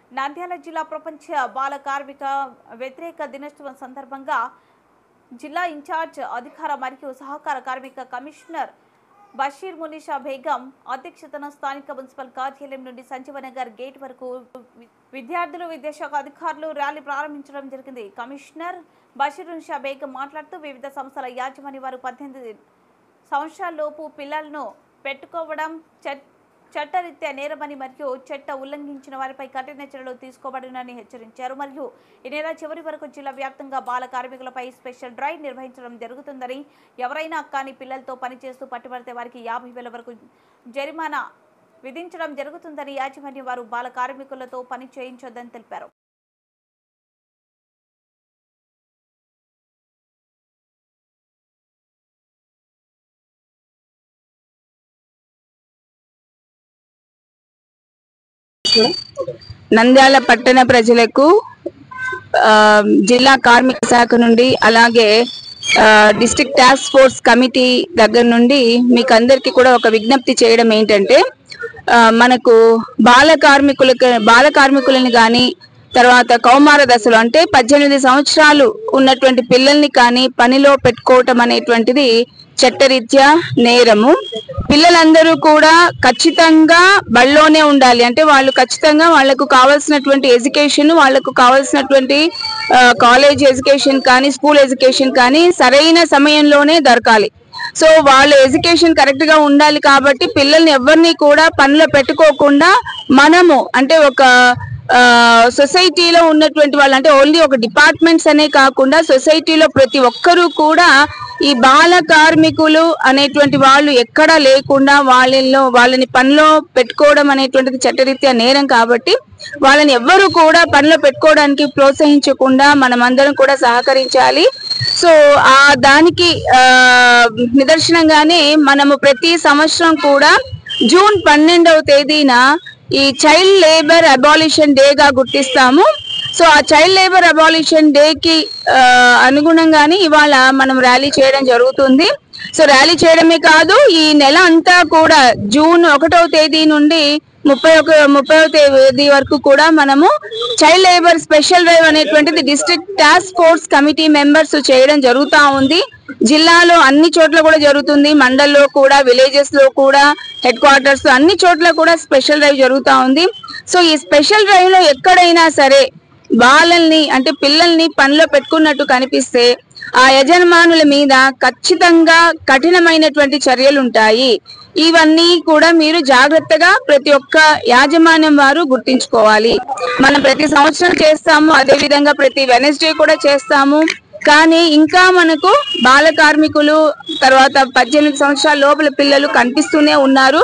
నంద్యాల జిల్లా ప్రపంచ బాల కార్మిక వ్యతిరేక దినోత్సవం సందర్భంగా జిల్లా ఇన్ఛార్జ్ అధికార మరియు సహకార కార్మిక కమిషనర్ బషీర్ మునిషా బేగం అధ్యక్షతన స్థానిక మున్సిపల్ కార్యాలయం నుండి సంజీవనగర్ గేట్ వరకు వి- విద్యార్థులు విద్యాశాఖ అధికారులు ర్యాలీ ప్రారంభించడం జరిగింది కమిషనర్ బషీర్ మునిషా బేగం మాట్లాడుతూ వివిధ సంస్థల యాజమాన్య వారు పద్దెనిమిది సంవత్సరాలలోపు పిల్లలను పెట్టుకోవడం చట్ చట్టరీత్యా నేరమని మరియు చట్ట ఉల్లంఘించిన వారిపై కఠిన చర్యలు తీసుకోబడునని హెచ్చరించారు మరియు ఈ నెల చివరి వరకు జిల్లా వ్యాప్తంగా బాల కార్మికులపై స్పెషల్ డ్రైవ్ నిర్వహించడం జరుగుతుందని ఎవరైనా కానీ పిల్లలతో పనిచేస్తూ పట్టుబడితే వారికి యాభై వేల వరకు జరిమానా విధించడం జరుగుతుందని యాజమాన్యం వారు బాల కార్మికులతో పని చేయించొద్దని తెలిపారు నంద్యాల పట్టణ ప్రజలకు ఆ, జిల్లా కార్మిక శాఖ నుండి అలాగే డిస్ట్రిక్ట్ టాస్క్ ఫోర్స్ కమిటీ దగ్గర నుండి మీకు అందరికీ కూడా ఒక విజ్ఞప్తి చేయడం ఏంటంటే ఆ, మనకు బాల కార్మికులకు బాల కార్మికులని కానీ తర్వాత కౌమార దశలో అంటే పద్దెనిమిది సంవత్సరాలు ఉన్నటువంటి పిల్లల్ని కానీ పనిలో పెట్టుకోవటం అనేటువంటిది చట్టరీత్యా నేరము పిల్లలందరూ కూడా ఖచ్చితంగా బళ్ళోనే ఉండాలి అంటే వాళ్ళు ఖచ్చితంగా వాళ్ళకు కావాల్సినటువంటి ఎడ్యుకేషన్ వాళ్ళకు కావాల్సినటువంటి కాలేజ్ ఎడ్యుకేషన్ కానీ స్కూల్ ఎడ్యుకేషన్ కానీ సరైన సమయంలోనే దొరకాలి సో వాళ్ళ ఎడ్యుకేషన్ కరెక్ట్ గా ఉండాలి కాబట్టి పిల్లల్ని ఎవరిని కూడా పనిలో పెట్టుకోకుండా మనము అంటే ఒక ఆ, సొసైటీలో ఉన్నటువంటి వాళ్ళు అంటే ఓన్లీ ఒక డిపార్ట్మెంట్స్ అనే కాకుండా సొసైటీలో ప్రతి ఒక్కరూ కూడా ఈ బాల కార్మికులు అనేటువంటి వాళ్ళు ఎక్కడా లేకుండా వాళ్ళలో వాళ్ళని పనిలో పెట్టుకోవడం అనేటువంటిది చట్టరీత్యా నేరం కాబట్టి వాళ్ళని ఎవ్వరూ కూడా పనిలో పెట్టుకోవడానికి ప్రోత్సహించకుండా మనమందరం కూడా సహకరించాలి సో ఆ దానికి ఆ, నిదర్శనంగానే మనము ప్రతి సంవత్సరం కూడా జూన్ పన్నెండవ తేదీన ఈ చైల్డ్ లేబర్ అబాలిషన్ డేగా గుర్తిస్తాము సో ఆ చైల్డ్ లేబర్ అబాలిషన్ డేకి అనుగుణంగానే ఇవాళ మనం ర్యాలీ చేయడం జరుగుతుంది సో ర్యాలీ చేయడమే కాదు ఈ నెల అంతా కూడా జూన్ ఒకటవ తేదీ నుండి ముప్పై ఒక ముప్పైవ తేదీ వరకు కూడా మనము చైల్డ్ లేబర్ స్పెషల్ డ్రైవ్ అనేటువంటిది district task force committee members చేయడం జరుగుతా ఉంది జిల్లాలో అన్ని చోట్ల కూడా జరుగుతుంది మండల్లో కూడా విలేజెస్ లో కూడా హెడ్ క్వార్టర్స్ అన్ని చోట్ల కూడా స్పెషల్ డ్రైవ్ జరుగుతా ఉంది సో ఈ స్పెషల్ డ్రైవ్ లో ఎక్కడైనా సరే బాలల్ని అంటే పిల్లల్ని పనిలో పెట్టుకున్నట్టు కనిపిస్తే ఆ యజమానుల మీద ఖచ్చితంగా కఠినమైనటువంటి చర్యలు ఉంటాయి ఇవన్నీ కూడా మీరు జాగ్రత్తగా ప్రతి ఒక్క యాజమాన్యం వారు గుర్తించుకోవాలి మనం ప్రతి సంవత్సరం చేస్తాము అదే విధంగా ప్రతి వెనస్డే కూడా చేస్తాము కానీ ఇంకా మనకు బాల కార్మికులు తర్వాత పద్దెనిమిది సంవత్సరాల లోపల పిల్లలు కనిపిస్తూనే ఉన్నారు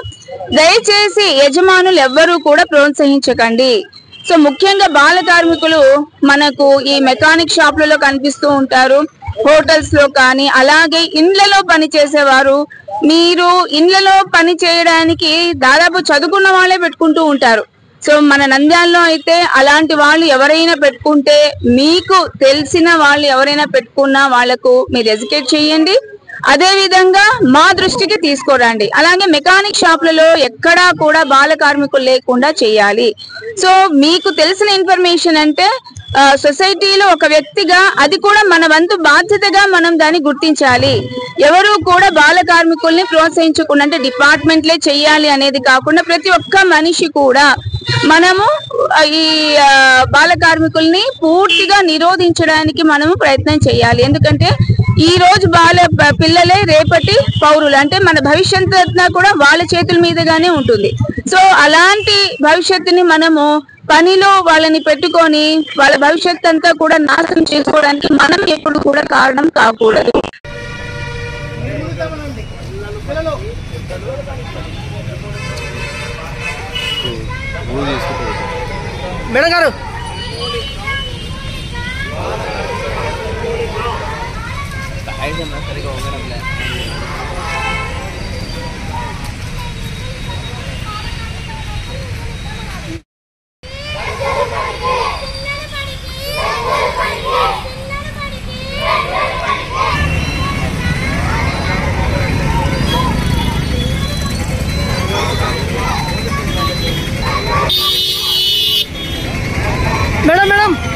దయచేసి యజమానులు ఎవ్వరూ కూడా ప్రోత్సహించకండి సో ముఖ్యంగా బాల కార్మికులు మనకు ఈ మెకానిక్ షాప్లలో కనిపిస్తూ ఉంటారు హోటల్స్ లో కానీ అలాగే ఇండ్లలో పని చేసేవారు మీరు ఇండ్లలో పని చేయడానికి దాదాపు చదువుకున్న వాళ్ళే పెట్టుకుంటూ ఉంటారు సో మన నంద్యాలలో అయితే అలాంటి వాళ్ళు ఎవరైనా పెట్టుకుంటే మీకు తెలిసిన వాళ్ళు ఎవరైనా పెట్టుకున్నా వాళ్ళకు మీరు ఎడ్యుకేట్ చేయండి అదే విధంగా మా దృష్టికి తీసుకురండి అలాగే మెకానిక్ షాపులలో ఎక్కడా కూడా బాల కార్మికులు లేకుండా చేయాలి సో మీకు తెలిసిన ఇన్ఫర్మేషన్ అంటే ఆ, సొసైటీలో ఒక వ్యక్తిగా అది కూడా మన వంతు బాధ్యతగా మనం దాన్ని గుర్తించాలి ఎవరు కూడా బాల కార్మికుల్ని ప్రోత్సహించకుండా అంటే డిపార్ట్మెంట్లే చెయ్యాలి అనేది కాకుండా ప్రతి ఒక్క మనిషి కూడా మనము ఆ, ఈ ఆ, బాల కార్మికుల్ని పూర్తిగా నిరోధించడానికి మనము ప్రయత్నం చేయాలి ఎందుకంటే ఈ రోజు బాల ప- పిల్లలే రేపటి పౌరులు అంటే మన భవిష్యత్తు అంతా కూడా వాళ్ళ చేతుల మీదుగానే ఉంటుంది సో అలాంటి భవిష్యత్తుని మనము పనిలో వాళ్ళని పెట్టుకొని వాళ్ళ భవిష్యత్తు అంతా కూడా నాశనం చేసుకోవడానికి మనం ఎప్పుడు కూడా కారణం కాకూడదు మేడం గారు మేడం మేడం